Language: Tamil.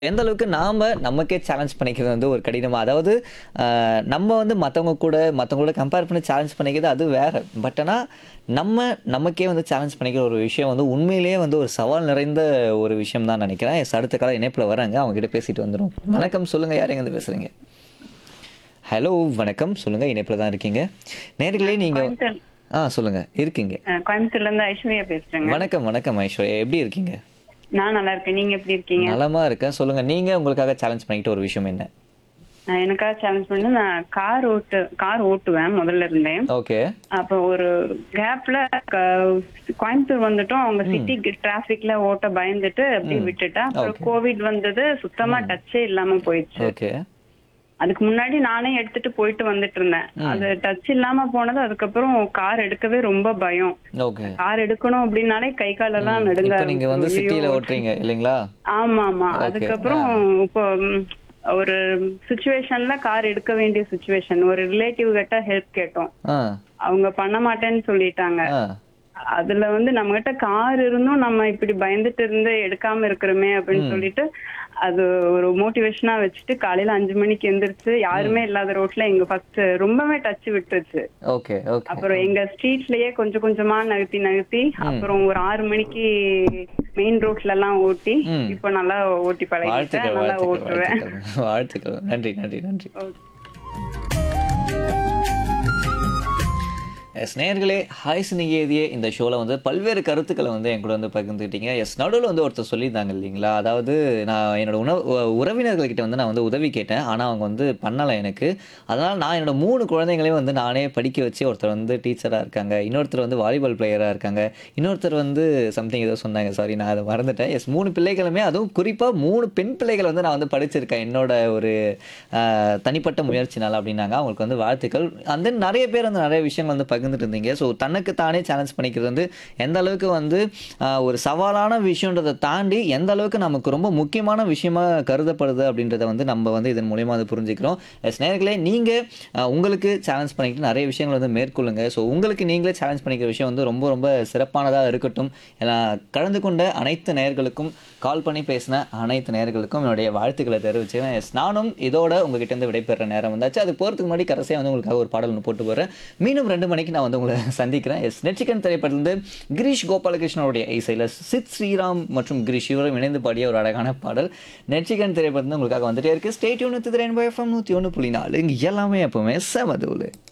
எந்த அளவுக்கு நாம நமக்கே சேலஞ்ச் பண்ணிக்கிறது வந்து ஒரு கடினமா அதாவது அஹ், நம்ம வந்து மற்றவங்க கூட மற்றவங்க கூட கம்பேர் பண்ணி சேலஞ்ச் பண்ணிக்கிறது அது வேற பட் ஆனால் நம்ம நமக்கே வந்து சேலஞ்ச் பண்ணிக்கிற ஒரு விஷயம் வந்து உண்மையிலேயே வந்து ஒரு சவால் நிறைந்த ஒரு விஷயம் தான் நினைக்கிறேன் எஸ் அடுத்த காலம் இணைப்பில் வராங்க அவங்க கிட்ட பேசிட்டு வந்துடும் வணக்கம் சொல்லுங்க யார் எங்க பேசுறீங்க ஹலோ வணக்கம் சொல்லுங்க இணைப்பில் தான் இருக்கீங்க நேர்களே நீங்க கோயம்புத்தூர் ஆ சொல்லுங்க இருக்கீங்க அஹ் கோயம்புத்தூர்ல இருந்து ஐஸ்வர்யா பேசுறேங்க வணக்கம் வணக்கம் ஐஸ்வர்யா எப்படி இருக்கீங்க நான் நல்லா இருக்கேன் நீங்க எப்படி இருக்கீங்க நலமா இருக்கேன் சொல்லுங்க நீங்க உங்களுக்காக சேலஞ்ச் பண்ணிக்கிட்ட ஒரு விஷயம் என்ன நான் எனக்காக சேலஞ்ச் பண்ணி நான் கார் ஓட்டு கார் ஓட்டுவேன் முதல்ல இருந்தேன் ஓகே அப்போ ஒரு கேப்ல கோயம்புத்தூர் வந்துட்டோம் அவங்க சிட்டி டிராபிக்ல ஓட்ட பயந்துட்டு அப்படியே விட்டுட்டேன் அப்புறம் கோவிட் வந்தது சுத்தமா டச்சே இல்லாம போயிடுச்சு ஓகே அதுக்கு முன்னாடி நானே எடுத்துட்டு போயிட்டு வந்துட்டு இருந்தேன் அது டச் இல்லாம போனது அதுக்கப்புறம் கார் எடுக்கவே ரொம்ப பயம் ஓகே கார் எடுக்கணும் அப்படின்னாலே கை காலெல்லாம் நடுங்க இப்போ நீங்க வந்து ஐயோ, சிட்டில ஓட்டுறீங்க இல்லைங்களா ஆமா ஆமா அதுக்கப்புறம் இப்போ ம், ஒரு சுச்சுவேஷன்ல கார் எடுக்க வேண்டிய சுச்சுவேஷன் ஒரு ரிலேட்டிவ் கிட்ட ஹெல்ப் கேட்டோம் ஆ அவங்க பண்ண மாட்டேன்னு சொல்லிட்டாங்க ஆ அதுல வந்து நம்ம கிட்ட கார் இருந்தும் நம்ம இப்படி பயந்துட்டு இருந்து எடுக்காம இருக்கிறோமே அப்படின்னு சொல்லிட்டு அது ஒரு மோட்டிவேஷனா வச்சுட்டு காலையில அஞ்சு மணிக்கு எந்திரிச்சு யாருமே இல்லாத ரோட்ல எங்க ஃபர்ஸ்ட் ரொம்பவே டச் விட்டுருச்சு ஓகே ஓகே அப்புறம் எங்க ஸ்ட்ரீட்லயே கொஞ்சம் கொஞ்சமா நகர்த்தி நகர்த்தி அப்புறம் ஒரு ஆறு மணிக்கு மெயின் ரோட்ல எல்லாம் ஓட்டி ம். இப்ப நல்லா ஓட்டி பழகிட்டேன் வாழ்த்துக்கள் நல்லா வாழ்த்துக்கள் ஓட்டுவேன் வாழ்த்துக்கள் வாழ்த்துக்கள் நன்றி நன்றி நன்றி எஸ் நேர்களே ஹாய் சினிகேதியே இந்த ஷோவில் வந்து பல்வேறு கருத்துக்களை வந்து என் கூட வந்து பகிர்ந்துக்கிட்டீங்க எஸ் நடுவில் வந்து ஒருத்தர் சொல்லியிருந்தாங்க இல்லைங்களா அதாவது நான் என்னோட உணவு உ- உறவினர்கள்கிட்ட வந்து நான் வந்து உதவி கேட்டேன் ஆனால் அவங்க வந்து பண்ணலை எனக்கு அதனால் நான் என்னோட மூணு குழந்தைங்களையும் வந்து நானே படிக்க வச்சு ஒருத்தர் வந்து டீச்சராக இருக்காங்க இன்னொருத்தர் வந்து வாலிபால் பிளேயராக இருக்காங்க இன்னொருத்தர் வந்து சம்திங் ஏதோ சொன்னாங்க சாரி நான் அதை மறந்துட்டேன் எஸ் மூணு பிள்ளைகளுமே அதுவும் குறிப்பாக மூணு பெண் பிள்ளைகள் வந்து நான் வந்து படிச்சிருக்கேன் என்னோட ஒரு ஆஹ், தனிப்பட்ட முயற்சினால அப்படின்னாங்க அவங்களுக்கு வந்து வாழ்த்துக்கள் அந்த நிறைய பேர் வந்து நிறைய விஷயங்கள் வந்து பகிர்ந்துட்டு இருந்தீங்க ஸோ தனக்கு தானே சேலஞ்ச் பண்ணிக்கிறது வந்து எந்த அளவுக்கு வந்து ஆஹ், ஒரு சவாலான விஷயன்றதை தாண்டி எந்த அளவுக்கு நமக்கு ரொம்ப முக்கியமான விஷயமா கருதப்படுது அப்படின்றத வந்து நம்ம வந்து இதன் மூலியமா வந்து புரிஞ்சுக்கிறோம் எஸ் நேர்களே நீங்கள் உங்களுக்கு சேலஞ்ச் பண்ணிக்கிட்டு நிறைய விஷயங்கள் வந்து மேற்கொள்ளுங்க ஸோ உங்களுக்கு நீங்களே சேலஞ்ச் பண்ணிக்கிற விஷயம் வந்து ரொம்ப ரொம்ப சிறப்பானதாக இருக்கட்டும் ஏன்னா கலந்து கொண்ட அனைத்து நேயர்களுக்கும் கால் பண்ணி பேசின அனைத்து நேயர்களுக்கும் என்னுடைய வாழ்த்துக்களை தெரிவிச்சுக்கிறேன் எஸ் நானும் இதோட உங்ககிட்ட இருந்து விடைபெற நேரம் வந்தாச்சு அது போகிறதுக்கு முன்னாடி கடைசியாக வந்து உங்களுக்காக ஒரு பாடல் ஒன்று போட்டு போகிறேன் மீண்டும் ரெண்டு மணிக்கு நான் வந்து உங்களை சந்திக்கிறேன் எஸ் நெச்சிக்கன் திரைப்படத்திலிருந்து கிரீஷ் கோபாலகிருஷ்ணனுடைய இசையில் சித் ஸ்ரீராம் மற்றும் கிரீஷ் இவரும் இணைந்து பாடிய ஒரு அழகான பாடல் நெச்சிக்கன் திரைப்படத்தில் உங்களுக்காக வந்துட்டே இருக்கு ஸ்டேட் யூனித்து திரையன் எஃப்எம் நூற்றி ஒன்று புள்ளி நாலு இங்கே எல்லாமே எப்பவுமே செமதூலு